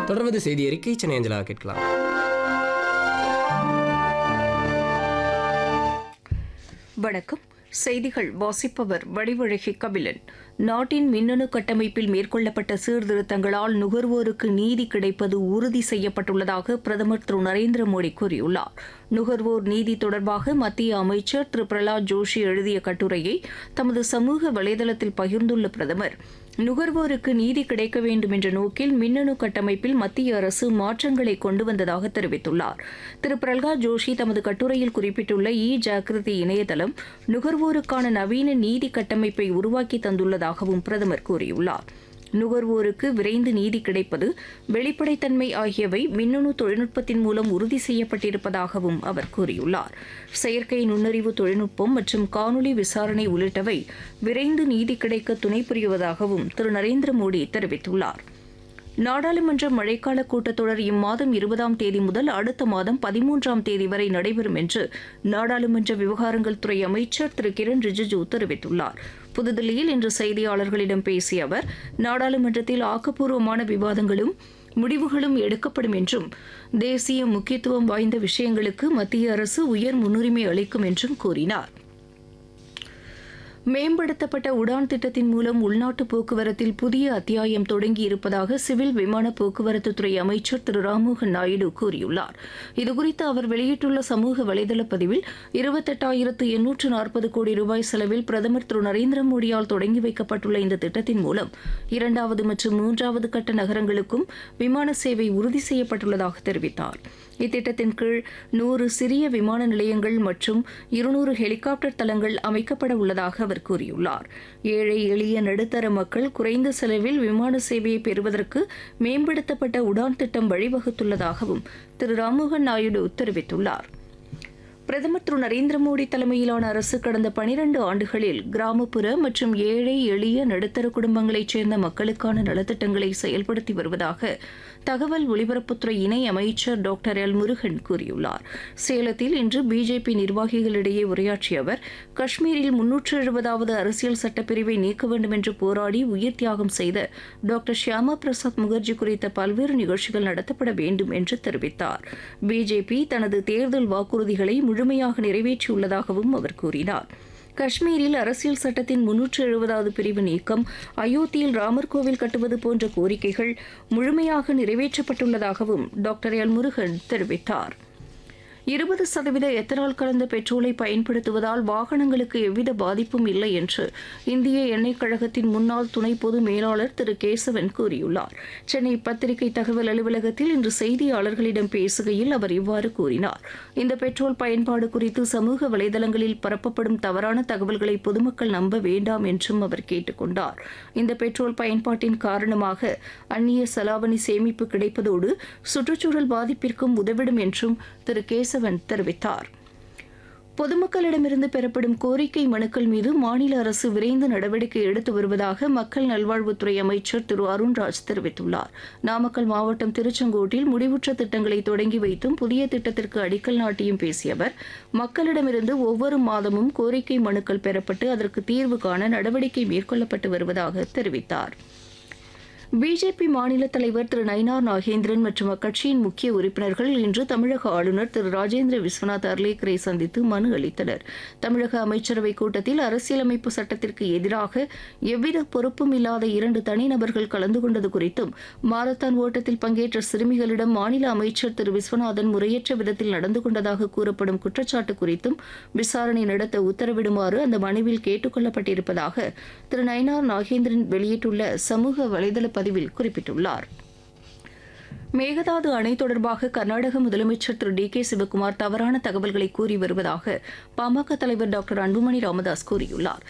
தொடர்வது செய்தி அறிக்கை சென்னை அஞ்சலாக கேட்கலாம் வணக்கம் செய்திகள் வாசிப்பவர் வடிவழகி கபிலன் நாட்டின் மின்னணு கட்டமைப்பில் மேற்கொள்ளப்பட்ட சீர்திருத்தங்களால் நுகர்வோருக்கு நீதி கிடைப்பது உறுதி செய்யப்பட்டுள்ளதாக பிரதமர் திரு நரேந்திர மோடி கூறியுள்ளார் நுகர்வோர் நீதி தொடர்பாக மத்திய அமைச்சர் திரு பிரலாத் ஜோஷி எழுதிய கட்டுரையை தமது சமூக வலைதளத்தில் பகிர்ந்துள்ள பிரதமர் நுகர்வோருக்கு நீதி கிடைக்க வேண்டும் என்ற நோக்கில் மின்னணு கட்டமைப்பில் மத்திய அரசு மாற்றங்களை கொண்டு வந்ததாக தெரிவித்துள்ளார் திரு பிரல்காத் ஜோஷி தமது கட்டுரையில் குறிப்பிட்டுள்ள இ ஜாகிருதி இணையதளம் நுகர்வோருக்கான நவீன நீதி கட்டமைப்பை உருவாக்கி தந்துள்ளதாகவும் பிரதமர் கூறியுள்ளார் நுகர்வோருக்கு விரைந்து நீதி கிடைப்பது வெளிப்படைத்தன்மை ஆகியவை மின்னணு தொழில்நுட்பத்தின் மூலம் உறுதி செய்யப்பட்டிருப்பதாகவும் அவர் கூறியுள்ளார் செயற்கை நுண்ணறிவு தொழில்நுட்பம் மற்றும் காணொலி விசாரணை உள்ளிட்டவை விரைந்து நீதி கிடைக்க துணை புரிவதாகவும் திரு நரேந்திர மோடி தெரிவித்துள்ளார் நாடாளுமன்ற மழைக்கால கூட்டத்தொடர் இம்மாதம் இருபதாம் தேதி முதல் அடுத்த மாதம் பதிமூன்றாம் தேதி வரை நடைபெறும் என்று நாடாளுமன்ற விவகாரங்கள் துறை அமைச்சர் திரு கிரண் ரிஜிஜு தெரிவித்துள்ளார் புதுதில்லியில் இன்று செய்தியாளர்களிடம் பேசிய அவர் நாடாளுமன்றத்தில் ஆக்கப்பூர்வமான விவாதங்களும் முடிவுகளும் எடுக்கப்படும் என்றும் தேசிய முக்கியத்துவம் வாய்ந்த விஷயங்களுக்கு மத்திய அரசு உயர் முன்னுரிமை அளிக்கும் என்றும் கூறினார் மேம்படுத்தப்பட்ட உடான் திட்டத்தின் மூலம் உள்நாட்டு போக்குவரத்தில் புதிய அத்தியாயம் தொடங்கி இருப்பதாக சிவில் விமான போக்குவரத்துத்துறை அமைச்சர் திரு ராம்மோகன் நாயுடு கூறியுள்ளார் இதுகுறித்து அவர் வெளியிட்டுள்ள சமூக வலைதள பதிவில் இருபத்தெட்டாயிரத்து எண்ணூற்று நாற்பது கோடி ரூபாய் செலவில் பிரதமர் திரு நரேந்திர மோடியால் தொடங்கி வைக்கப்பட்டுள்ள இந்த திட்டத்தின் மூலம் இரண்டாவது மற்றும் மூன்றாவது கட்ட நகரங்களுக்கும் விமான சேவை உறுதி செய்யப்பட்டுள்ளதாக தெரிவித்தார் இத்திட்டத்தின் கீழ் நூறு சிறிய விமான நிலையங்கள் மற்றும் இருநூறு ஹெலிகாப்டர் தளங்கள் அமைக்கப்பட உள்ளதாக அவர் கூறியுள்ளார் ஏழை எளிய நடுத்தர மக்கள் குறைந்த செலவில் விமான சேவையை பெறுவதற்கு மேம்படுத்தப்பட்ட உடான் திட்டம் வழிவகுத்துள்ளதாகவும் திரு ராம்மோகன் நாயுடு தெரிவித்துள்ளார் பிரதமர் திரு நரேந்திர மோடி தலைமையிலான அரசு கடந்த பனிரண்டு ஆண்டுகளில் கிராமப்புற மற்றும் ஏழை எளிய நடுத்தர குடும்பங்களைச் சேர்ந்த மக்களுக்கான நலத்திட்டங்களை செயல்படுத்தி வருவதாக தகவல் ஒலிபரப்புத்துறை இணை அமைச்சர் டாக்டர் எல் முருகன் கூறியுள்ளார் சேலத்தில் இன்று பிஜேபி நிர்வாகிகளிடையே உரையாற்றிய அவர் காஷ்மீரில் முன்னூற்று எழுபதாவது அரசியல் சட்டப்பிரிவை நீக்க வேண்டும் என்று போராடி உயிர் தியாகம் செய்த டாக்டர் ஷியாமா பிரசாத் முகர்ஜி குறித்த பல்வேறு நிகழ்ச்சிகள் நடத்தப்பட வேண்டும் என்று தெரிவித்தார் பிஜேபி தனது தேர்தல் வாக்குறுதிகளை முழுமையாக நிறைவேற்றியுள்ளதாகவும் அவர் கூறினார் காஷ்மீரில் அரசியல் சட்டத்தின் முன்னூற்று எழுபதாவது பிரிவு நீக்கம் அயோத்தியில் ராமர் கோவில் கட்டுவது போன்ற கோரிக்கைகள் முழுமையாக நிறைவேற்றப்பட்டுள்ளதாகவும் டாக்டர் எல் முருகன் தெரிவித்தார் இருபது சதவீத எத்தனால் கலந்த பெட்ரோலை பயன்படுத்துவதால் வாகனங்களுக்கு எவ்வித பாதிப்பும் இல்லை என்று இந்திய எண்ணெய் கழகத்தின் முன்னாள் துணை பொது மேலாளர் திரு கேசவன் கூறியுள்ளார் சென்னை பத்திரிகை தகவல் அலுவலகத்தில் இன்று செய்தியாளர்களிடம் பேசுகையில் அவர் இவ்வாறு கூறினார் இந்த பெட்ரோல் பயன்பாடு குறித்து சமூக வலைதளங்களில் பரப்பப்படும் தவறான தகவல்களை பொதுமக்கள் நம்ப வேண்டாம் என்றும் அவர் கேட்டுக் கொண்டார் இந்த பெட்ரோல் பயன்பாட்டின் காரணமாக அந்நிய செலாவணி சேமிப்பு கிடைப்பதோடு சுற்றுச்சூழல் பாதிப்பிற்கும் உதவிடும் என்றும் திரு கேசவன் தெரிவித்தார் பொதுமக்களிடமிருந்து பெறப்படும் கோரிக்கை மனுக்கள் மீது மாநில அரசு விரைந்து நடவடிக்கை எடுத்து வருவதாக மக்கள் நல்வாழ்வுத்துறை அமைச்சர் திரு அருண்ராஜ் தெரிவித்துள்ளார் நாமக்கல் மாவட்டம் திருச்செங்கோட்டில் முடிவுற்ற திட்டங்களை தொடங்கி வைத்தும் புதிய திட்டத்திற்கு அடிக்கல் நாட்டியும் பேசிய அவர் மக்களிடமிருந்து ஒவ்வொரு மாதமும் கோரிக்கை மனுக்கள் பெறப்பட்டு அதற்கு தீர்வு காண நடவடிக்கை மேற்கொள்ளப்பட்டு வருவதாக தெரிவித்தார் பிஜேபி மாநில தலைவர் திரு நயினார் நாகேந்திரன் மற்றும் அக்கட்சியின் முக்கிய உறுப்பினர்கள் இன்று தமிழக ஆளுநர் திரு ராஜேந்திர விஸ்வநாத் அர்லேக்கரை சந்தித்து மனு அளித்தனர் தமிழக அமைச்சரவைக் கூட்டத்தில் அரசியலமைப்பு சட்டத்திற்கு எதிராக எவ்வித பொறுப்பும் இல்லாத இரண்டு தனிநபர்கள் கலந்து கொண்டது குறித்தும் மாரத்தான் ஓட்டத்தில் பங்கேற்ற சிறுமிகளிடம் மாநில அமைச்சர் திரு விஸ்வநாதன் முறையற்ற விதத்தில் நடந்து கொண்டதாக கூறப்படும் குற்றச்சாட்டு குறித்தும் விசாரணை நடத்த உத்தரவிடுமாறு அந்த மனுவில் கேட்டுக் கொள்ளப்பட்டிருப்பதாக திரு நயினார் நாகேந்திரன் வெளியிட்டுள்ள சமூக வலைதள பதிவில் குறிப்பிட்டுள்ளார் மேகதாது அணை தொடர்பாக கர்நாடக முதலமைச்சர் திரு டி கே சிவக்குமார் தவறான தகவல்களை கூறி வருவதாக பாமக தலைவர் டாக்டர் அன்புமணி ராமதாஸ் கூறியுள்ளார்